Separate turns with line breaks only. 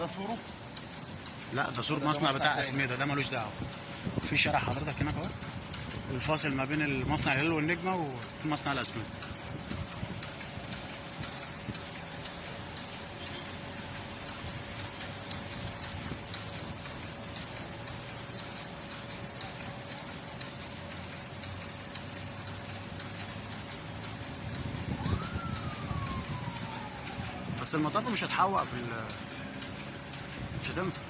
سوره
لا ده سور مصنع بتاع اسمده ده ملوش دعوه في شارع حضرتك هناك اهو الفاصل ما بين المصنع الهلال والنجمه ومصنع الاسمده بس المطب مش هتحوق في ال مش هتنفع